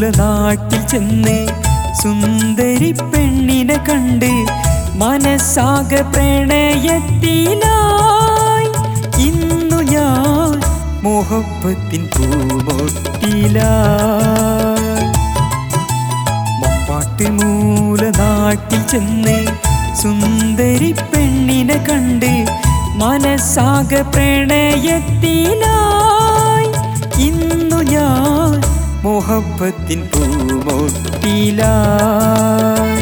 മൂലനാട്ടിൽ ചെന്ന് സുന്ദരി പെണ്ണിനെ കണ്ട് മനസ്സാകെ പ്രണയത്തിലായി ഇന്നു ഞാൻ മോഹപ്പത്തിൻ പൂമൊട്ടിലായി മമ്പാട്ട് മൂലനാട്ടിൽ ചെന്ന് സുന്ദരി പെണ്ണിനെ കണ്ട് മനസ്സാകെ പ്രണയത്തിലായി ഇന്നു ഞാൻ മോഹപ്പത്തിൻ പൂമൊട്ടിലായി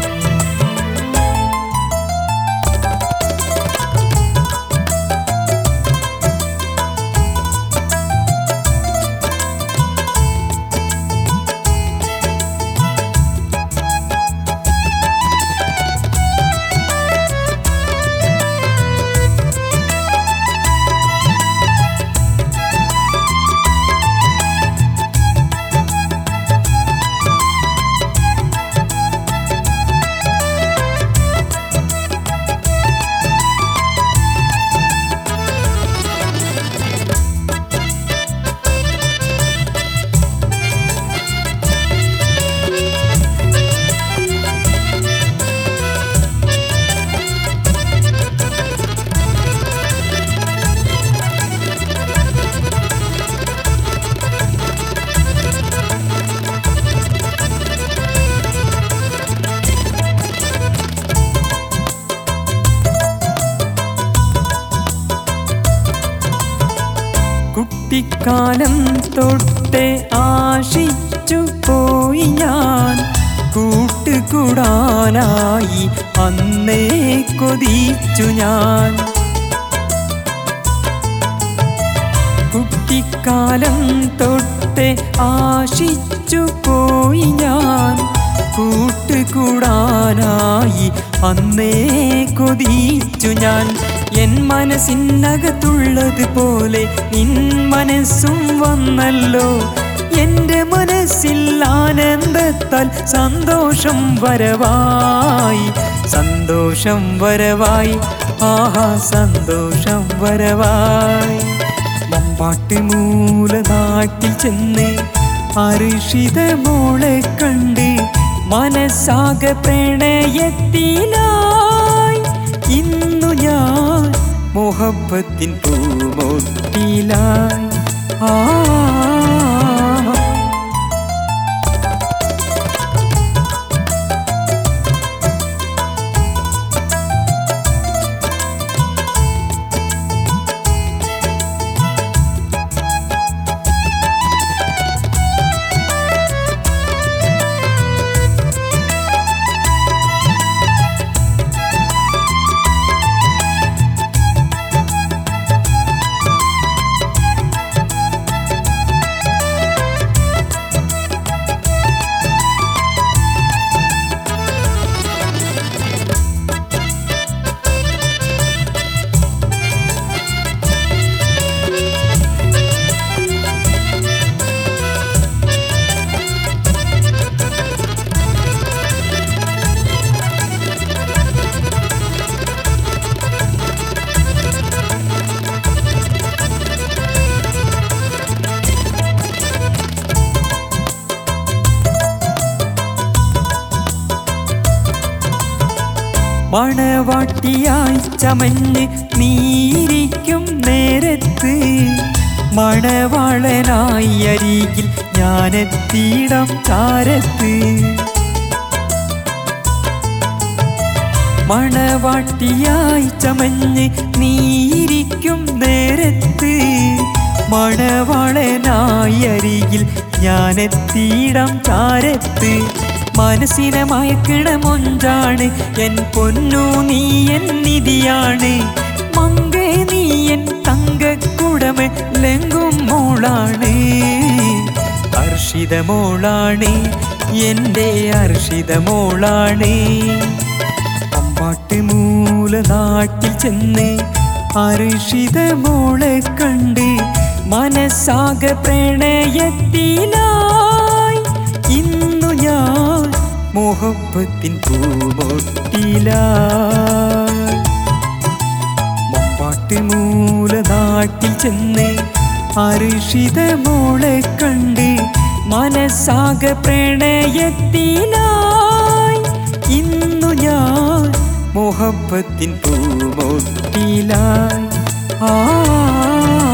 കുട്ടിക്കാലം തൊട്ടേ ആശിച്ചു പോയി ഞാൻ കൂട്ടുകൂടാനായി അന്നേ കൊതിച്ചു ഞാൻ കുട്ടിക്കാലം തൊട്ടേ ആശിച്ചു പോയി ഞാൻ കൂട്ടുകൂടാനായി അന്നേ കൊതിച്ചു ഞാൻ എൻ മനസ്സിനകത്തുള്ളത് പോലെ നിൻ മനസ്സും വന്നല്ലോ എൻ്റെ മനസ്സിൽ ആനന്ദത്താൽ സന്തോഷം വരവായി സന്തോഷം വരവായി ആഹാ സന്തോഷം വരവായി മമ്പാട്ട് മൂലനാട്ടിൽ ചെന്ന് അരിഷിത മോളെ കണ്ട് മനസ്സാകെ പ്രണയത്തിലായി ഇന്നു ഞാൻ മോഹബത്തിൻ പൂമൊട്ടിലായി ആ മണവാട്ടിയായി ചമഞ്ഞ് നീരിക്കും നേരത്ത് മണവാളനായി അരികിൽ ഞാനെത്തിയിടം ചാരത്ത് മണവാട്ടിയായി ചമഞ്ഞ് നീരിക്കും നേരത്ത് മണവാളനായി അരികിൽ ഞാനെത്തിയിടം ചാരത്ത് മനസ്സിനെ മയക്കിടമൊഞ്ചാണ് എൻ പൊന്നു നീ എൻ നിധിയാണ് മങ്കേ നീ എൻ തങ്കക്കുടമ ലെങ്കും മോളാണ് അർഷിത മോളാണ് എൻ്റെ അർഷിത മോളാണ് അമ്പാട്ട് മൂലനാട്ടിൽ ചെന്ന് അർഷിത മോളെ കണ്ട് മനസ്സാകെ പ്രണയത്തിലായി ഇന്നു ഞാൻ മോഹബത്തിൻ പൂമൊട്ടിലായി മമ്പാട്ട് മൂലനാട്ടിൽ ചെന്ന് അരിഷിത മോളെ കണ്ട് മനസ്സാകെ പ്രണയത്തിലായി ഇന്നു ഞാൻ മുഹബത്തിൻ പൂമൊട്ടിലായി ആ